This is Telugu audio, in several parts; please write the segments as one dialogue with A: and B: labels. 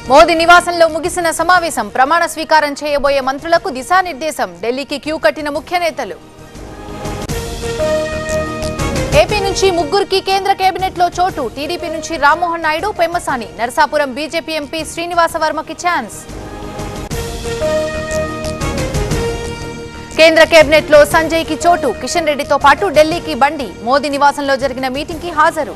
A: మోదీ నివాసంలో ముగిసిన సమావేశం ప్రమాణ స్వీకారం చేయబోయే మంత్రులకు దిశానిర్దేశం ఢిల్లీకి క్యూ కట్టిన ముఖ్య నేతలు ఏపీ నుంచి ముగ్గురికి కేంద్ర కేబినెట్ లో చోటు టీడీపీ నుంచి రామ్మోహన్ నాయుడు పెమ్మసాని నరసాపురం బీజేపీ ఎంపీ శ్రీనివాస వర్మకి ఛాన్స్ కేంద్ర కేబినెట్ లో సంజయ్ కి చోటు కిషన్ రెడ్డితో పాటు ఢిల్లీకి బండి మోదీ నివాసంలో జరిగిన మీటింగ్ కి హాజరు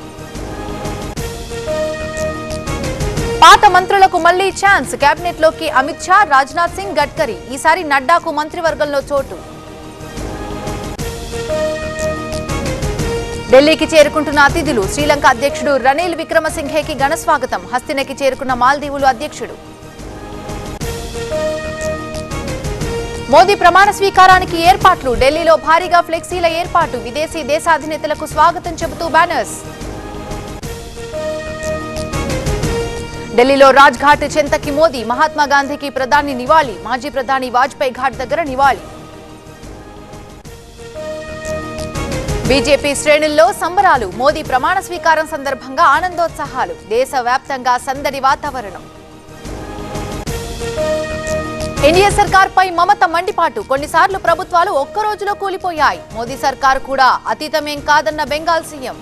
A: పాత మంత్రులకు మళ్లీ ఛాన్స్ కేబినెట్ లోకి అమిత్ షా రాజ్నాథ్ సింగ్ గడ్కరీ ఈసారి నడ్డాకు మంత్రివర్గంలో చోటు ఢిల్లీకి చేరుకుంటున్న అతిథులు శ్రీలంక అధ్యక్షుడు రనిల్ విక్రమసింఘేకి ఘన స్వాగతం హస్తినకి చేరుకున్న మాల్దీవులు అధ్యక్షుడు మోదీ ప్రమాణ స్వీకారానికి ఏర్పాట్లు ఢిల్లీలో భారీగా ఫ్లెక్సీల ఏర్పాటు విదేశీ దేశాధినేతలకు స్వాగతం చెబుతూ బ్యానర్స్ ఢిల్లీలో రాజ్ ఘాట్ చెంతకి మోదీ మహాత్మా గాంధీకి ప్రధాని నివాళి మాజీ ప్రధాని వాజ్పేయి ఘాట్ దగ్గర నివాళి బీజేపీ శ్రేణుల్లో సంబరాలు మోదీ ప్రమాణ స్వీకారం సందర్భంగా ఆనందోత్సాహాలు దేశవ్యాప్తంగా సందడి వాతావరణం ఎన్డీఏ సర్కార్పై మమత మండిపాటు కొన్నిసార్లు ప్రభుత్వాలు ఒక్క రోజులో కూలిపోయాయి మోదీ సర్కార్ కూడా అతీతమేం కాదన్న బెంగాల్ సీఎం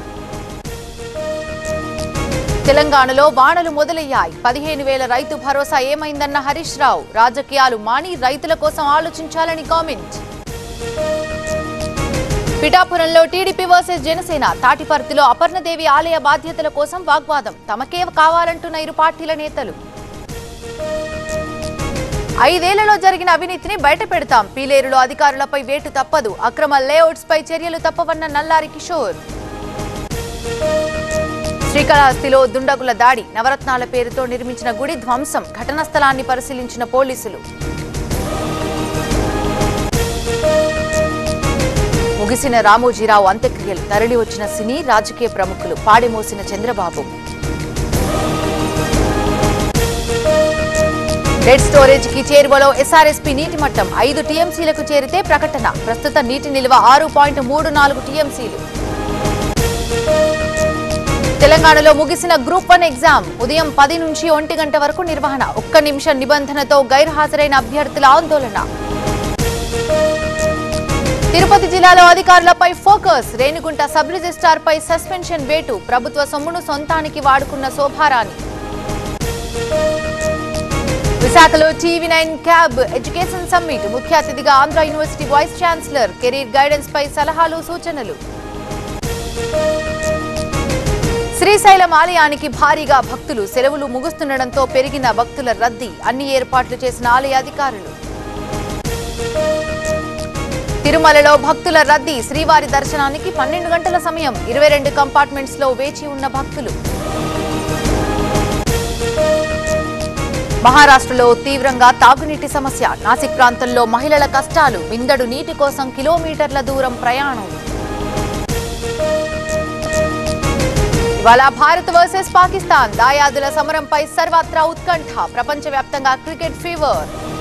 A: తెలంగాణలో వానలు మొదలయ్యాయి పదిహేను వేల రైతు భరోసా ఏమైందన్న హరీష్ రావు రాజకీయాలు మాని రైతుల కోసం ఆలోచించాలని కామెంట్ పిఠాపురంలో టీడీపీ వర్సెస్ జనసేన తాటిపర్తిలో అపర్ణదేవి ఆలయ బాధ్యతల కోసం వాగ్వాదం తమకే కావాలంటున్న ఇరు పార్టీల నేతలు ఐదేళ్లలో జరిగిన అవినీతిని బయట పెడతాం పీలేరులో అధికారులపై వేటు తప్పదు అక్రమ లేఅవుట్స్ పై చర్యలు తప్పవన్న నల్లారి కిషోర్ శ్రీకాళహస్తిలో దుండగుల దాడి నవరత్నాల పేరుతో నిర్మించిన గుడి ధ్వంసం ఘటనా స్థలాన్ని పరిశీలించిన పోలీసులు ముగిసిన రామోజీరావు అంత్యక్రియలు తరలి వచ్చిన సినీ రాజకీయ ప్రముఖులు పాడెమోసిన చంద్రబాబు డెడ్ స్టోరేజ్ కి చేరువలో ఎస్ఆర్ఎస్పీ నీటి మట్టం ఐదు టీఎంసీలకు చేరితే ప్రకటన ప్రస్తుత నీటి నిల్వ ఆరు పాయింట్ మూడు నాలుగు టీఎంసీలు తెలంగాణలో ముగిసిన గ్రూప్ వన్ ఎగ్జామ్ ఉదయం పది నుంచి ఒంటి గంట వరకు నిర్వహణ ఒక్క నిమిషం నిబంధనతో గైర్హాజరైన అభ్యర్థుల ఆందోళన తిరుపతి జిల్లాలో అధికారులపై ఫోకస్ రేణిగుంట సబ్ రిజిస్ట్రార్ పై సస్పెన్షన్ వేటు ప్రభుత్వ సొమ్మును సొంతానికి వాడుకున్న శోభారాణి విశాఖలో TV nine cab education summit ముఖ్య అతిథిగా Andhra university vice chancellor career guidance పై సలహాలు సూచనలు శ్రీశైలం ఆలయానికి భారీగా భక్తులు సెలవులు ముగుస్తుండటంతో పెరిగిన భక్తుల రద్దీ అన్ని ఏర్పాట్లు చేసిన ఆలయ అధికారులు తిరుమలలో భక్తుల రద్దీ శ్రీవారి దర్శనానికి పన్నెండు గంటల సమయం ఇరవై రెండు కంపార్ట్మెంట్స్ లో వేచి ఉన్న భక్తులు మహారాష్ట్రలో తీవ్రంగా తాగునీటి సమస్య నాసిక్ ప్రాంతంలో మహిళల కష్టాలు విందడు నీటి కోసం కిలోమీటర్ల దూరం ప్రయాణం ఇవాళ భారత్ వర్సెస్ పాకిస్తాన్ దాయాదుల సమరంపై సర్వత్రా ఉత్కంఠ ప్రపంచవ్యాప్తంగా క్రికెట్ ఫీవర్